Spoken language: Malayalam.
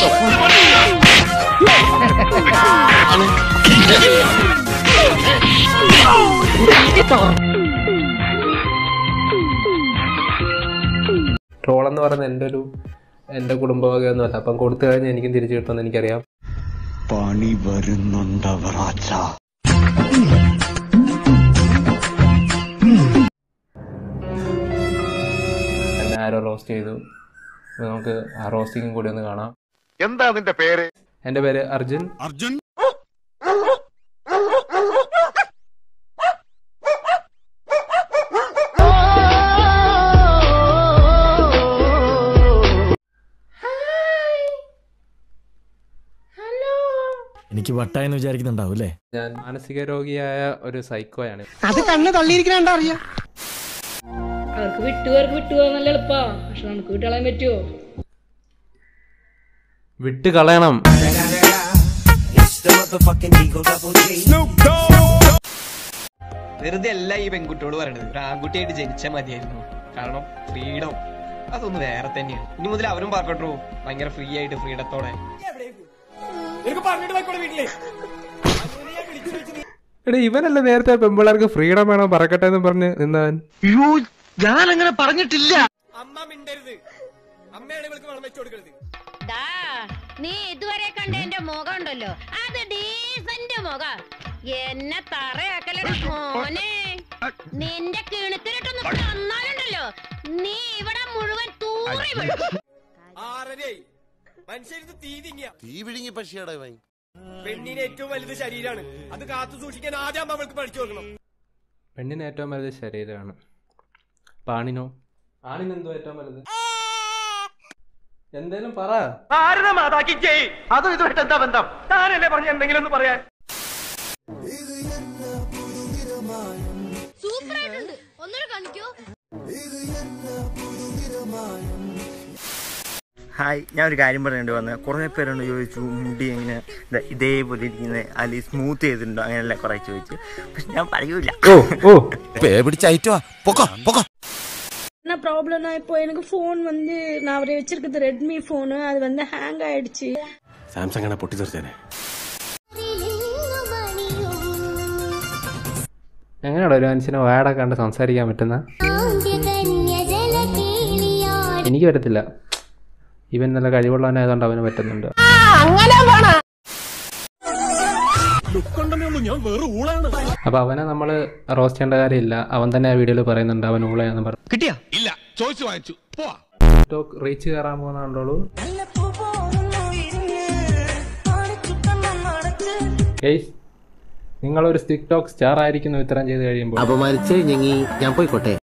ട്രോൾ എന്ന് പറയുന്നത് എൻ്റെ ഒരു എൻ്റെ കുടുംബവകയൊന്നുമല്ല അപ്പം കൊടുത്തു കഴിഞ്ഞാൽ എനിക്കും തിരിച്ചു കിട്ടുമെന്ന് എനിക്കറിയാം പണി വരുന്നുണ്ടവറാച്ച എന്നെ ആരോ റോസ്റ്റ് ചെയ്തു അപ്പോൾ നമുക്ക് ആ റോസ്റ്റിങ്ങും കൂടി ഒന്ന് കാണാം എന്താ നിന്റെ പേര് എൻ്റെ പേര് അർജുൻ അർജുൻ എനിക്ക് വട്ടായെന്ന് വിചാരിക്കുന്നുണ്ടാവും അല്ലേ ഞാൻ മാനസിക രോഗിയായ ഒരു സൈക്കോയാണ് അവർക്ക് വിട്ടുപോർക്ക് വിട്ടുപോകാൻ നല്ല എളുപ്പാ പക്ഷെ നമുക്ക് വിട്ടുകളയാൻ പറ്റുമോ വിട്ട് കളയണം വെറുതെ അല്ല ഈ പെൺകുട്ടിയോട് പറയണത് ഒരു ആൺകുട്ടിയായിട്ട് ജനിച്ചാൽ മതിയായിരുന്നു കാരണം ഫ്രീഡം അതൊന്ന് വേറെ തന്നെയാണ് ഇനി മുതൽ അവരും പറഞ്ഞോ ഭയങ്കര ഫ്രീ ആയിട്ട് ഫ്രീഡത്തോടെ എടാ ഇവനല്ലേ നേരത്തെ പെമ്പിള്ളേർക്ക് ഫ്രീഡം വേണം പറക്കട്ടെ എന്ന് പറഞ്ഞ് നിന്നവൻ അമ്മ മിണ്ടരുത് അമ്മയാണ് ഇവൾക്ക് വെള്ളം വെച്ചു കൊടുക്കരുത് ദാ, നീ ഇതുവരെ കണ്ട എന്റെ മുഖം ഉണ്ടല്ലോ അത് ഡീസന്റ് മുഖം എന്നെ തറയാക്കലട മോനെ നിന്റെ കിണുക്കിലിട്ടൊന്ന് തന്നാലുണ്ടല്ലോ നീ ഇവിടെ മുഴുവൻ തൂറി വീഴും ആറരയായി മനുഷ്യരുന്ന് തീ തിങ്ങിയ തീ വിഴുങ്ങി പക്ഷിയാടാ ഇവൻ പെണ്ണിന് ഏറ്റവും വലുത് ശരീരമാണ് അത് കാത്തു സൂക്ഷിക്കാൻ ആദ്യം അമ്മ അവൾക്ക് പഠിച്ചു കൊടുക്കണം പെണ്ണിന് ഏറ്റവും വലുത് ശരീരമാണ് പാണിനോ ആണിന് എന്തോ ഏറ്റവും വലുത് എന്തേലും പറ അതും ഇതുമായിട്ട് എന്താ ബന്ധം താനല്ലേ പറഞ്ഞ എന്തെങ്കിലും ഒന്ന് പറയാൻ സൂപ്പറായിട്ടുണ്ട് ഒന്നുകൂടെ കാണിക്കൂ ഹായ് ഞാൻ ഒരു കാര്യം പറയേണ്ടി വന്നത് കുറേ പേരോട് ചോദിച്ചു മുടി എങ്ങനെ ദാ ഇതേപോലെ ഇരിക്കുന്നത് അല്ലെങ്കിൽ സ്മൂത്ത് ചെയ്തിട്ടുണ്ടോ അങ്ങനെയല്ല കുറേ ചോദിച്ചു പക്ഷെ ഞാൻ പറയൂല ഓ ഓ പേ പിടിച്ചയറ്റുവാ പൊക്കോ പൊക്കോ என்ன ப்ராப்ளம்னா இப்போ எனக்கு ஃபோன் வந்து நான் அவரை வச்சிருக்கிறது ரெட்மி ஃபோனு அது வந்து ஹேங் ஆயிடுச்சு സാംസങ് ആണ് പൊട്ടിത്തെറിച്ചേനെ എങ്ങനെയാണ് ഒരു മനുഷ്യനെ വാടക കണ്ട് സംസാരിക്കാൻ പറ്റുന്ന എനിക്ക് പറ്റത്തില്ല ഇവൻ നല്ല കഴിവുള്ളവനായതുകൊണ്ട് അവന് പറ്റുന്നുണ്ട് അപ്പൊ അവനെ നമ്മൾ റോസ്റ്റ് ചെയ്യേണ്ട കാര്യമില്ല അവൻ തന്നെ ആ വീഡിയോയിൽ പറയുന്നുണ്ട് അവൻ ഊളയാന്ന് പറഞ്ഞു കിട്ടിയാ ഇല്ല ചോദിച്ചു വാങ്ങിച്ചു പോവാ ടിക്ടോക്ക് റീച്ച് കയറാൻ പോകുന്ന കണ്ടോളൂ ഗെയ്സ് നിങ്ങളൊരു ടിക്ടോക്ക് സ്റ്റാർ ആയിരിക്കുന്നു ഇത്തരം ചെയ്ത് കഴിയുമ്പോൾ അപമാനിച്ച് ഞങ്ങി ഞാൻ പോയിക്കോട്ടെ